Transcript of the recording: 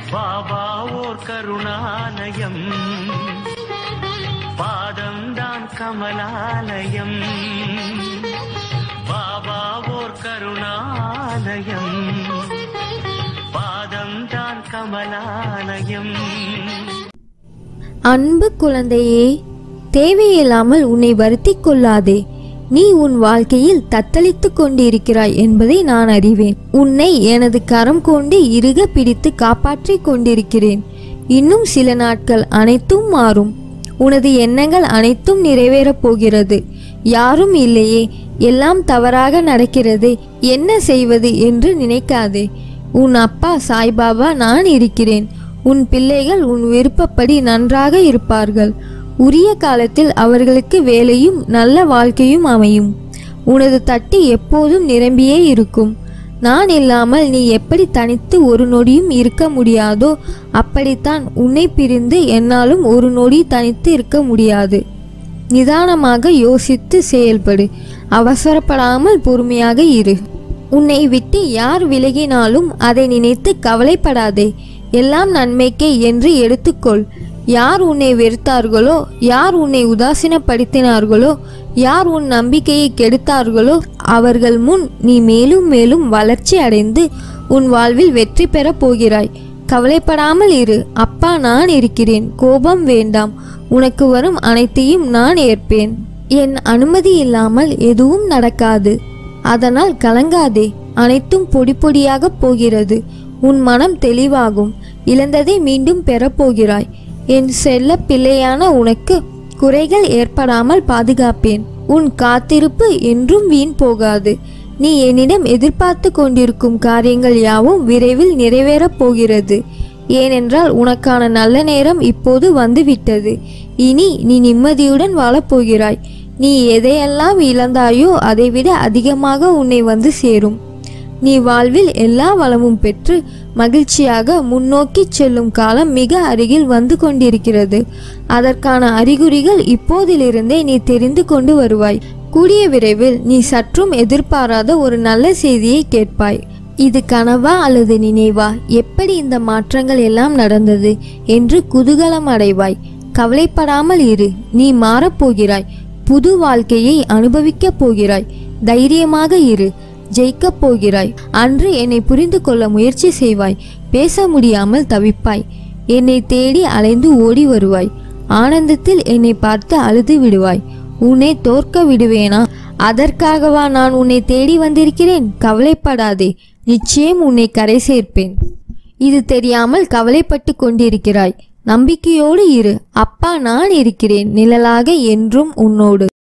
பாபா ஓர் கருணாலயம் பாதம்தான் கமலாலயம் பாபா ஓர் கருணாலயம் பாதம்தான் கமலாலயம் அன்பு குழந்தையே தேவையில்லாமல் உன்னை வருத்திக் கொள்ளாதே நீ உன் வாழ்க்கையில் தத்தளித்துக் கொண்டிருக்கிறாய் என்பதை நான் அறிவேன் உன்னை எனது கரம் கொண்டு இறுக பிடித்து காப்பாற்றிக் கொண்டிருக்கிறேன் இன்னும் சில நாட்கள் அனைத்தும் மாறும் உனது எண்ணங்கள் அனைத்தும் நிறைவேறப் போகிறது யாரும் இல்லையே எல்லாம் தவறாக நடக்கிறது என்ன செய்வது என்று நினைக்காதே உன் அப்பா சாய்பாபா நான் இருக்கிறேன் உன் பிள்ளைகள் உன் விருப்பப்படி நன்றாக இருப்பார்கள் உரிய காலத்தில் அவர்களுக்கு வேலையும் நல்ல வாழ்க்கையும் அமையும் உனது தட்டு எப்போதும் நிரம்பியே இருக்கும் நான் இல்லாமல் நீ எப்படி தனித்து ஒரு நொடியும் இருக்க முடியாதோ அப்படித்தான் உன்னை பிரிந்து என்னாலும் ஒரு நொடி தனித்து இருக்க முடியாது நிதானமாக யோசித்து செயல்படு அவசரப்படாமல் பொறுமையாக இரு உன்னை விட்டு யார் விலகினாலும் அதை நினைத்து கவலைப்படாதே எல்லாம் நன்மைக்கே என்று எடுத்துக்கொள் யார் உன்னை வெறுத்தார்களோ யார் உன்னை உதாசீனப்படுத்தினார்களோ யார் உன் நம்பிக்கையை கெடுத்தார்களோ அவர்கள் முன் நீ மேலும் மேலும் வளர்ச்சி அடைந்து உன் வாழ்வில் வெற்றி பெறப் போகிறாய் கவலைப்படாமல் இரு அப்பா நான் இருக்கிறேன் கோபம் வேண்டாம் உனக்கு வரும் அனைத்தையும் நான் ஏற்பேன் என் அனுமதி இல்லாமல் எதுவும் நடக்காது அதனால் கலங்காதே அனைத்தும் பொடி பொடியாக போகிறது உன் மனம் தெளிவாகும் இழந்ததை மீண்டும் பெறப்போகிறாய் என் செல்ல பிள்ளையான உனக்கு குறைகள் ஏற்படாமல் பாதுகாப்பேன் உன் காத்திருப்பு என்றும் வீண் போகாது நீ என்னிடம் எதிர்பார்த்து கொண்டிருக்கும் காரியங்கள் யாவும் விரைவில் நிறைவேறப் போகிறது ஏனென்றால் உனக்கான நல்ல நேரம் இப்போது வந்துவிட்டது இனி நீ நிம்மதியுடன் வாழப்போகிறாய் நீ எதையெல்லாம் இழந்தாயோ அதைவிட அதிகமாக உன்னை வந்து சேரும் நீ வாழ்வில் எல்லா வளமும் பெற்று மகிழ்ச்சியாக முன்னோக்கி செல்லும் காலம் மிக அருகில் வந்து கொண்டிருக்கிறது அதற்கான அறிகுறிகள் இப்போதிலிருந்தே நீ தெரிந்து கொண்டு வருவாய் கூடிய விரைவில் நீ சற்றும் எதிர்பாராத ஒரு நல்ல செய்தியை கேட்பாய் இது கனவா அல்லது நினைவா எப்படி இந்த மாற்றங்கள் எல்லாம் நடந்தது என்று குதூகலம் அடைவாய் கவலைப்படாமல் இரு நீ மாறப்போகிறாய் புது வாழ்க்கையை அனுபவிக்கப் போகிறாய் தைரியமாக இரு ஜெயிக்கப் போகிறாய் அன்று என்னை புரிந்து கொள்ள முயற்சி செய்வாய் பேச முடியாமல் தவிப்பாய் என்னை தேடி அலைந்து ஓடி வருவாய் ஆனந்தத்தில் என்னை பார்த்து அழுது விடுவாய் உன்னை தோற்க விடுவேனா அதற்காகவா நான் உன்னை தேடி வந்திருக்கிறேன் கவலைப்படாதே நிச்சயம் உன்னை கரை சேர்ப்பேன் இது தெரியாமல் கவலைப்பட்டு கொண்டிருக்கிறாய் நம்பிக்கையோடு இரு அப்பா நான் இருக்கிறேன் நிழலாக என்றும் உன்னோடு